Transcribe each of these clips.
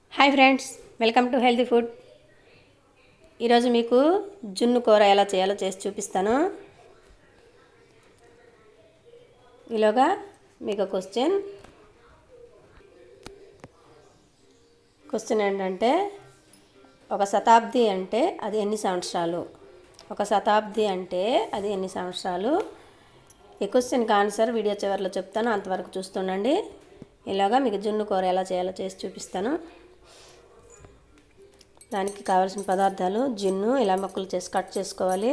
hi friends welcome to healthy food ఈరోజు మీకు జున్ను కూర ఎలా చేయాలో చేసి చూపిస్తాను ఈలోగా మీకు క్వశ్చన్ క్వశ్చన్ ఏంటంటే ఒక శతాబ్ది అంటే అది ఎన్ని సంవత్సరాలు ఒక శతాబ్ది అంటే అది ఎన్ని సంవత్సరాలు ఈ క్వశ్చన్కి ఆన్సర్ వీడియో చివరిలో చెప్తాను అంతవరకు చూస్తుండండి ఇలాగా మీకు జున్ను కూర ఎలా చేయాలో చేసి చూపిస్తాను దానికి కావాల్సిన పదార్థాలు జున్ను ఇలా ముక్కలు చేసి కట్ చేసుకోవాలి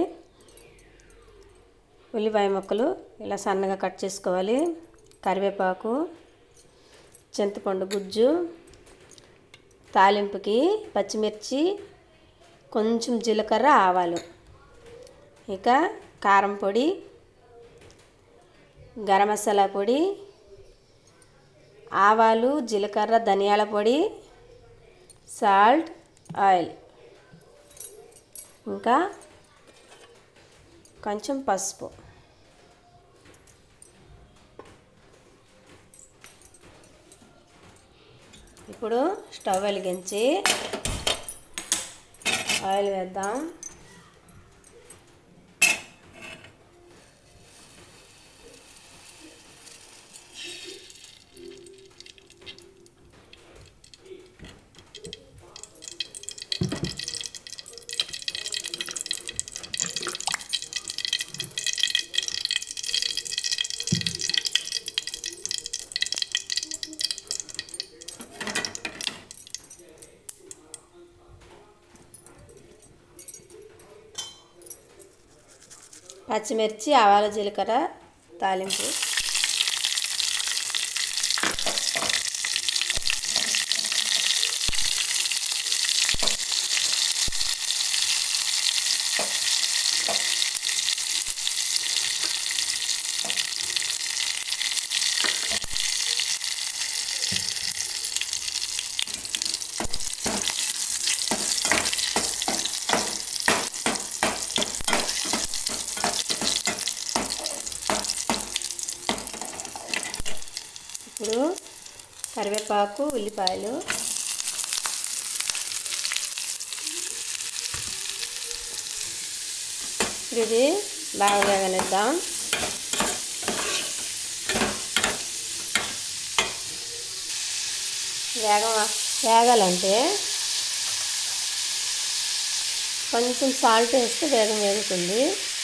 ఉల్లిపాయ ముక్కలు ఇలా సన్నగా కట్ చేసుకోవాలి కరివేపాకు చింతపండు గుజ్జు తాలింపుకి పచ్చిమిర్చి కొంచెం జీలకర్ర ఆవాలు ఇక కారం పొడి గరం మసాలా పొడి ఆవాలు జీలకర్ర ధనియాల పొడి సాల్ట్ ఆయిల్ ఇంకా కొంచెం పసుపు ఇప్పుడు స్టవ్ వెలిగించి ఆయిల్ వేద్దాం పచ్చిమిర్చి ఆవాల జీలకర్ర తాలింపు ఇప్పుడు కరివేపాకు ఉల్లిపాయలు ఇప్పుడు ఇది బాగా వేగనిద్దాం వేగం వేగాలంటే కొంచెం సాల్ట్ వేస్తే వేగం వేగుతుంది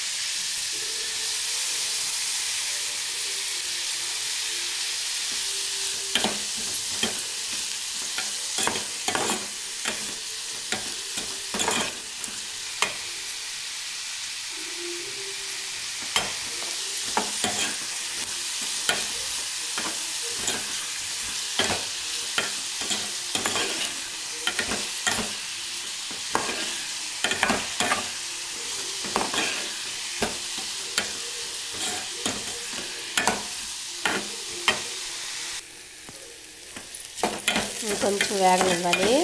కొంచెం వేగనివ్వాలి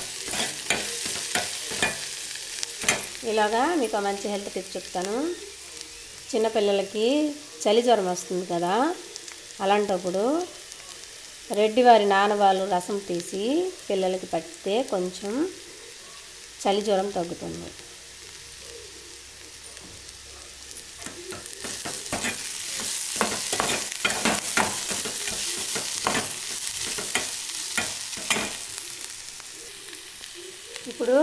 ఇలాగా మీకు మంచి హెల్త్ టిప్ చెప్తాను చిన్నపిల్లలకి చలి జ్వరం వస్తుంది కదా అలాంటప్పుడు రెడ్డివారి నానవాళ్ళు రసం తీసి పిల్లలకి పట్టితే కొంచెం చలి జ్వరం తగ్గుతుంది ఇప్పుడు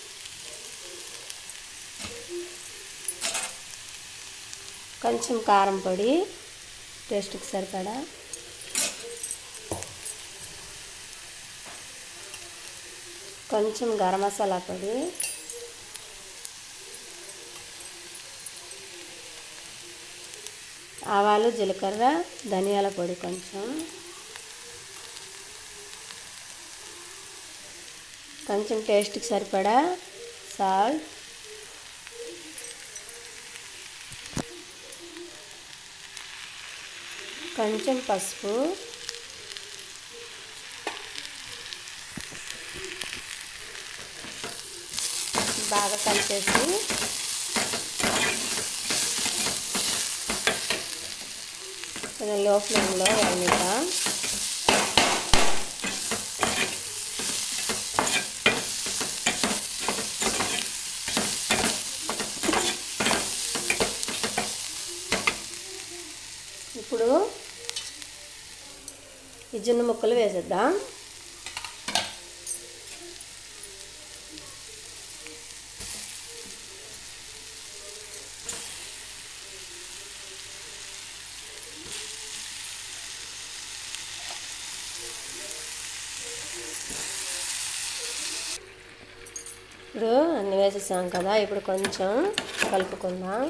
కొంచెం కారం పొడి టేస్ట్కి సరిపడా కొంచెం గరం మసాలా పొడి ఆవాలు జీలకర్ర ధనియాల పొడి కొంచెం కొంచెం టేస్ట్కి సరిపడా సాల్ట్ కొంచెం పసుపు బాగా కలిపేసి కొంచెం లో ఫ్లేమ్లో వేయనిద్దాం జున్ను ముక్కలు వేసేద్దాం ఇప్పుడు అన్ని వేసేసాం కదా ఇప్పుడు కొంచెం కలుపుకుందాం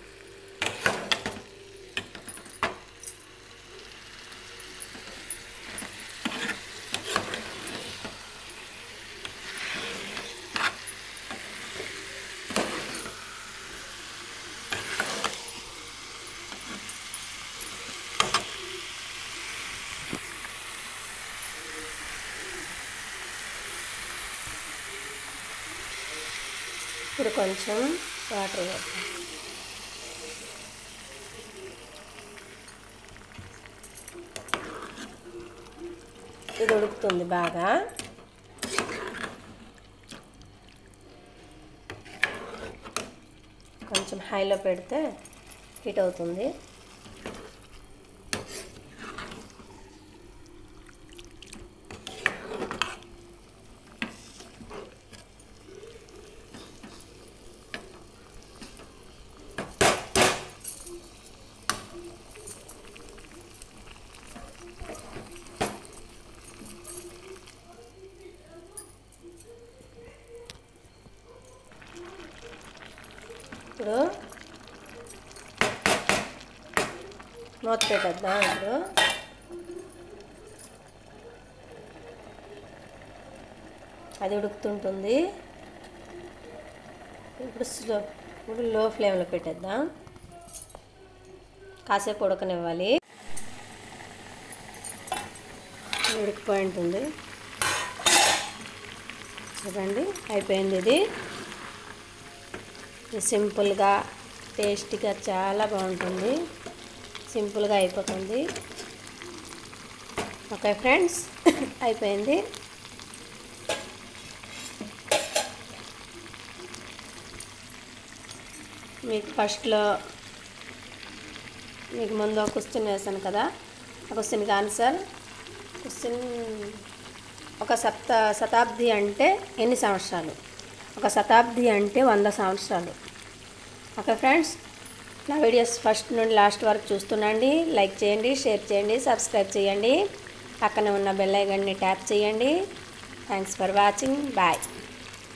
ఇప్పుడు కొంచెం వాటర్ వేద్దాం ఇది ఉడుకుతుంది బాగా కొంచెం హైలో పెడితే హీట్ అవుతుంది ఇప్పుడు మూత పెట్టేద్దాం ఇప్పుడు అది ఉడుకుతుంటుంది ఇప్పుడు స్లో ఇప్పుడు లో ఫ్లేమ్లో పెట్టేద్దాం కాసేపు ఉడకనివ్వాలి ఉడికిపోయి ఉంటుంది చూడండి అయిపోయింది ఇది ఇది సింపుల్గా టేస్టీగా చాలా బాగుంటుంది సింపుల్గా అయిపోతుంది ఓకే ఫ్రెండ్స్ అయిపోయింది మీకు ఫస్ట్లో మీకు ముందు ఒక క్వశ్చన్ వేసాను కదా ఆ క్వశ్చన్కి ఆన్సర్ క్వశ్చన్ ఒక సప్త శతాబ్ది అంటే ఎన్ని సంవత్సరాలు ఒక శతాబ్ది అంటే వంద సంవత్సరాలు ఓకే ఫ్రెండ్స్ నా వీడియోస్ ఫస్ట్ నుండి లాస్ట్ వరకు చూస్తుండండి లైక్ చేయండి షేర్ చేయండి సబ్స్క్రైబ్ చేయండి పక్కన ఉన్న బెల్ ఐకాన్ని ట్యాప్ చేయండి థ్యాంక్స్ ఫర్ వాచింగ్ బాయ్